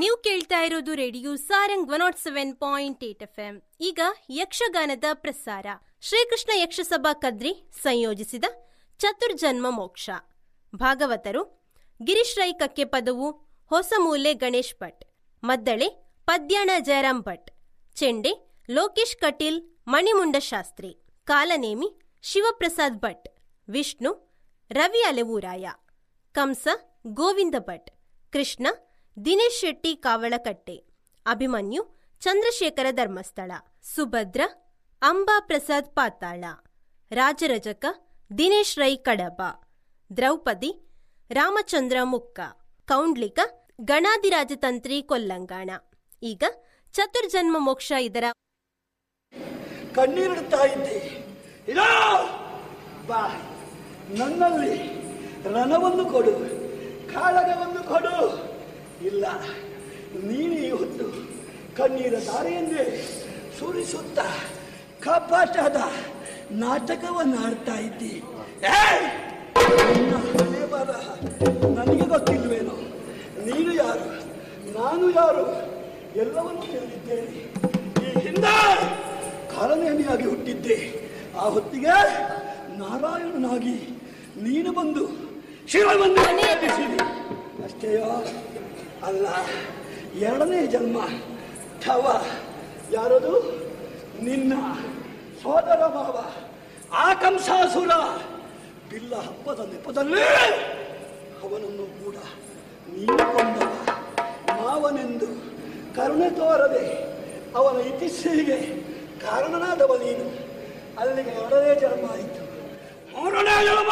ನೀವು ಕೇಳ್ತಾ ಇರೋದು radio Sarang one not seven point eight F M ಈಗ ಯಕ್ಷಗಾನದ ಪ್ರಸಾರ ಶ್ರೀಕೃಷ್ಣ ಯಕ್ಷಸಭಾ ಕದ್ರಿ ಸಂಯೋಜಿಸಿದ ಚತುರ್ಜನ್ಮ ಮೋಕ್ಷ ಭಾಗವತರು ಗಿರೀಶ್ ರೈ ಕಕ್ಕೆ ಪದವು ಹೊಸಮೂಲೆ ಗಣೇಶ್ ಭಟ್ ಮದ್ದಳೆ ಪದ್ಯಾಣ ಜಯರಾಮ್ ಭಟ್ ಚೆಂಡೆ ಲೋಕೇಶ್ ಕಟೀಲ್ ಮಣಿಮುಂಡ ಶಾಸ್ತ್ರಿ ಕಾಲನೇಮಿ ಶಿವಪ್ರಸಾದ್ ಭಟ್ ವಿಷ್ಣು ರವಿ ಅಲೆವೂರಾಯ ಕಂಸ ಗೋವಿಂದ ಭಟ್ ಕೃಷ್ಣ ದಿನೇಶ್ ಶೆಟ್ಟಿ ಕಾವಳಕಟ್ಟೆ ಅಭಿಮನ್ಯು ಚಂದ್ರಶೇಖರ ಧರ್ಮಸ್ಥಳ ಸುಭದ್ರ ಅಂಬಾ ಪ್ರಸಾದ್ ಪಾತಾಳ ರಾಜರಜಕ ದಿನೇಶ್ ರೈ ಕಡಬ ದ್ರೌಪದಿ ರಾಮಚಂದ್ರ ಮುಕ್ಕ ಕೌಂಡ್ಲಿಕ ಗಣಾದಿರಾಜತಂತ್ರಿ ಕೊಲ್ಲಂಗಾಣ ಈಗ ಚತುರ್ಜನ್ಮ ಮೋಕ್ಷ ಇದರ ಕಣ್ಣೀರಿಡ್ತಾ ಇದ್ದೆ ಇದೋ ಬಾ ನನ್ನಲ್ಲಿ ರಣವನ್ನು ಕೊಡು ಕಾಳಗವನ್ನು ಕೊಡು ಇಲ್ಲ ನೀನು ಇವತ್ತು ಕಣ್ಣೀರ ದಾರಿಯನ್ನೇ ಸುರಿಸುತ್ತ ಕಪಾಟದ ನಾಟಕವನ್ನು ಆಡ್ತಾ ಇದ್ದಿ ಏಯ್! ನಿನ್ನ ಹಣೆ ಬರಹ ನನಗೆ ಗೊತ್ತಿಲ್ವೇನೋ ನೀನು ಯಾರು ನಾನು ಯಾರು ಎಲ್ಲವನ್ನೂ ತಿಳಿದಿದ್ದೇನೆ ಈ ಹಿಂದೆ ಕಾಲನೇಮಿಯಾಗಿ ಹುಟ್ಟಿದ್ದೆ ಆ ಹೊತ್ತಿಗೆ ನಾರಾಯಣನಾಗಿ ನೀನು ಬಂದು ಶಿವವನ್ನು ಎಬ್ಬಿಸಿದಿ ಅಷ್ಟೇಯೋ ಅಲ್ಲ ಎರಡನೇ ಜನ್ಮ ಥವ ಯಾರದು ನಿನ್ನ ಸೋದರ ಮಾವ ಆಕಂಸಾಸುರ ಬಿಲ್ಲ ಹಬ್ಬದ ನೆಪದಲ್ಲಿ ಅವನನ್ನು ಕೂಡ ನೀನು ಕೊಂದವ ಮಾವನೆಂದು ಕರುಣೆ ತೋರದೆ ಅವನ ಇತಿಶ್ರೀಗೆ ಕಾರಣನಾದವ ನೀನು ಅಲ್ಲಿಗೆ ಎರಡನೇ ಜನ್ಮ ಆಯಿತು ಮೂರನೇ ಜನ್ಮ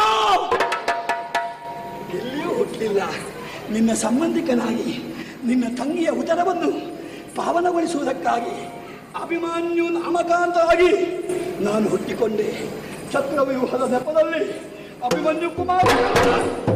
ಎಲ್ಲಿಯೂ ಹುಟ್ಟಲಿಲ್ಲ ನಿನ್ನ ಸಂಬಂಧಿಕನಾಗಿ ನಿನ್ನ ತಂಗಿಯ ಉದರವನ್ನು ಪಾವನಗೊಳಿಸುವುದಕ್ಕಾಗಿ ಅಭಿಮಾನ್ಯು ನಾಮಕಾಂತರಾಗಿ ನಾನು ಹುಟ್ಟಿಕೊಂಡೆ ಚಕ್ರವ್ಯೂಹದ ನೆಪದಲ್ಲಿ ಅಭಿಮನ್ಯು ಕುಮಾರ